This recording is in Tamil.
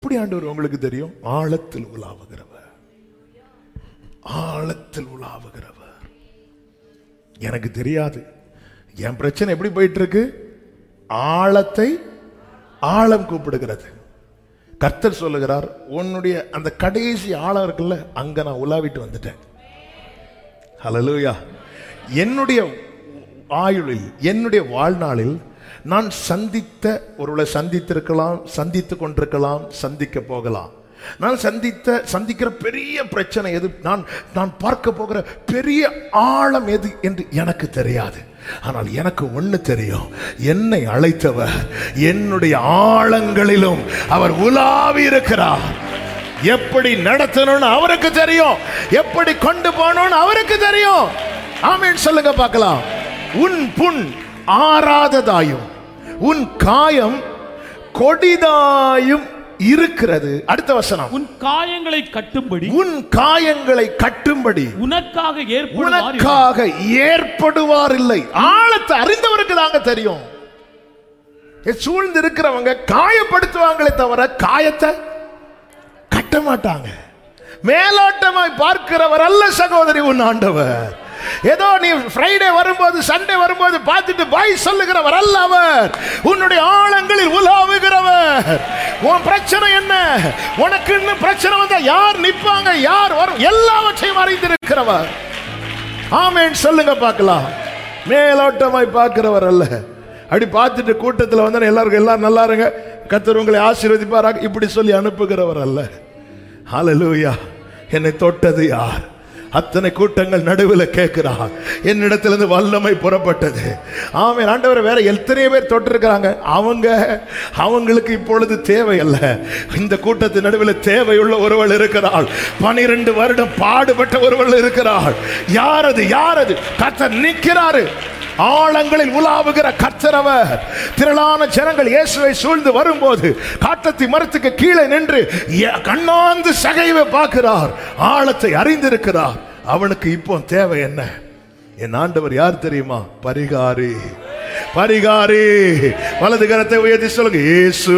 எப்படி ஆண்டவர் உங்களுக்கு தெரியும் ஆழத்தில் உலாவுகிறவர் ஆழத்தில் உலாவுகிறவர் எனக்கு தெரியாது என் பிரச்சனை எப்படி போயிட்டு இருக்கு ஆழத்தை ஆழம் கூப்பிடுகிறது கர்த்தர் சொல்லுகிறார் உன்னுடைய அந்த கடைசி ஆழம் இருக்குல்ல அங்க நான் உலாவிட்டு வந்துட்டேன் ஹalleluya என்னுடைய ஆயுளில் என்னுடைய வாழ்நாளில் நான் சந்தித்த ஒருவளை சந்தித்திருக்கலாம் சந்தித்து கொண்டிருக்கலாம் சந்திக்க போகலாம் நான் சந்தித்த சந்திக்கிற பெரிய பிரச்சனை எது நான் நான் பார்க்க போகிற பெரிய ஆழம் எது என்று எனக்கு தெரியாது ஆனால் எனக்கு ஒண்ணு தெரியும் என்னை அழைத்தவர் என்னுடைய ஆழங்களிலும் அவர் உலாவி இருக்கிறார் எப்படி நடத்தணும்னு அவருக்கு தெரியும் எப்படி கொண்டு போகணும்னு அவருக்கு தெரியும் ஆமென் சொல்லுங்க பார்க்கலாம் உன் புண் ஆறாததாயும் உன் காயம் கொடிதாயும் இருக்கிறது அடுத்த வசனம் உன் காயங்களை கட்டும்படி உன் காயங்களை கட்டும்படி உனக்காக ஏற்படுவார் இவர். உனக்காக ஏற்படுவார் இல்லை ஆழத்தை அறிந்தவருக்கு தாங்க தெரியும் எ, சூழ்ந்து இருக்கிறவங்க காயப்படுத்துவாங்களே தவிர காயத்தை கட்ட மாட்டாங்க மேலோட்டமாய் பார்க்கிறவர் அல்ல சகோதரி உன் ஆண்டவர் ஏதோ நீ ஃப்ரைடே வரும்போது சண்டே வரும்போது பார்த்துட்டு பாய் சொல்லுகிறவர் அல்ல அவர் உன்னுடைய ஆழங்களில் உலாவுகிறவர் உன் பிரச்சனை என்ன உனக்கு இன்னும் பிரச்சனை வந்தா யார் நிப்பாங்க யார் வரும் எல்லாவற்றையும் அறிந்திருக்கிறவர் ஆமேன் சொல்லுங்க பார்க்கலாம் மேலோட்டமாய் பார்க்கிறவர் அல்ல அப்படி பார்த்துட்டு கூட்டத்தில் வந்து எல்லாருக்கும் எல்லாரும் நல்லா இருங்க கத்தர் உங்களை ஆசீர்வதிப்பாராக இப்படி சொல்லி அனுப்புகிறவர் அல்ல ஹalleluya என்னை தொட்டது யார் அத்தனை கூட்டங்கள் நடுவில் கேட்கிறார் என்னிடத்திலிருந்து வல்லமை புறப்பட்டது ஆமென் ஆண்டவர் வேற எத்தனை பேர் தொட்டிருக்கிறாங்க அவங்க அவங்களுக்கு இப்பொழுது தேவையல்ல இந்த கூட்டத்தின் நடுவில் தேவையுள்ள ஒருவள் இருக்கிறாள் பனிரெண்டு வருடம் பாடுபட்ட ஒருவள் இருக்கிறாள் யார் அது யார் அது கர்த்தர் நிற்கிறாரு ஆழங்களில் உலாவுகிற கர்த்தரவர் திரளான ஜனங்கள் இயேசுவை சூழ்ந்து வரும்போது காட்டத்தி மரத்துக்கு கீழே நின்று எ- கண்ணாந்து சகைவை பார்க்கிறார் ஆழத்தை அறிந்திருக்கிறார் அவனுக்கு இப்போ தேவை என்ன என் ஆண்டவர் யார் தெரியுமா பரிகாரி பரிகாரி வலது கரத்தை உயர்த்தி சொல்லுங்க இயேசு